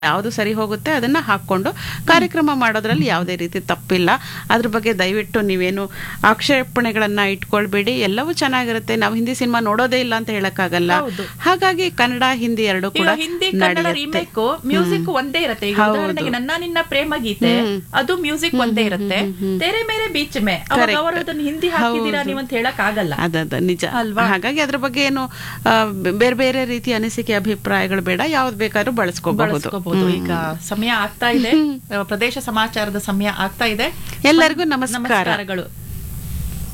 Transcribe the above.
ಯಾವುದು ಸರಿ ಹೋಗುತ್ತೆ ಅದನ್ನ ಹಾಕೊಂಡು ಕಾರ್ಯಕ್ರಮ ಮಾಡೋದ್ರಲ್ಲಿ ಯಾವುದೇ ರೀತಿ ತಪ್ಪಿಲ್ಲ ಅದ್ರ ಬಗ್ಗೆ ದಯವಿಟ್ಟು ನೀವೇನು ಆಕ್ಷೇಪಣೆಗಳನ್ನ ಇಟ್ಕೊಳ್ಬೇಡಿ ಎಲ್ಲವೂ ಚೆನ್ನಾಗಿರುತ್ತೆ ನಾವು ಹಿಂದಿ ಸಿನಿಮಾ ನೋಡೋದೇ ಇಲ್ಲ ಅಂತ ಹೇಳಕ್ಕಾಗಲ್ಲ ಹೌದು. ಹಾಗಾಗಿ ಕನ್ನಡ ಹಿಂದಿ ಎರಡು ಈಗ ಕೂಡ ಹಿಂದಿ ಕನ್ನಡ ನಡೆಯುತ್ತೆ. ರೀಮೇಕ್ ಮ್ಯೂಸಿಕ್ ಒಂದೇ ಇರುತ್ತೆ ಈಗ ಹೌದು. ಉದಾಹರಣೆಗೆ ನನ್ನ ನಿನ್ನ ಪ್ರೇಮ ಗೀತೆ ಅದು ಮ್ಯೂಸಿಕ್ ಒಂದೇ ಇರುತ್ತೆ ತೆರೆ ಮೇಲೆ ಬೀಚ್ ಮೇ ಅವಾಗ Correct. ಅವರು ಅದನ್ನ ಹಿಂದಿ ಹಾಕಿದೀರಾ ಹೌದು. ನೀವು ಅಂತ ಹೇಳಕ್ ಆಗಲ್ಲ ಅದದ ನಿಜ ಅಲ್ವಾ? ಹಾಗಾಗಿ ಅದ್ರ ಬಗ್ಗೆ ಏನು ಆ, ಬೇರೆ ಬೇರೆ ರೀತಿಯ ಅನಿಸಿಕೆ ಅಭಿಪ್ರಾಯಗಳು ಬೇಡ ಯಾವ್ದು ಬೇಕಾದ್ರೂ ಬಳಸ್ಕೋಬಹುದು ಬಳಸ್ಕೋಬಹುದು ಈಗ ಸಮಯ ಆಗ್ತಾ ಇದೆ ಪ್ರದೇಶ ಸಮಾಚಾರದ ಸಮಯ ಆಗ್ತಾ ಇದೆ ಎಲ್ಲರಿಗೂ ನಮಸ್ಕಾರ ನಮಸ್ಕಾರಗಳು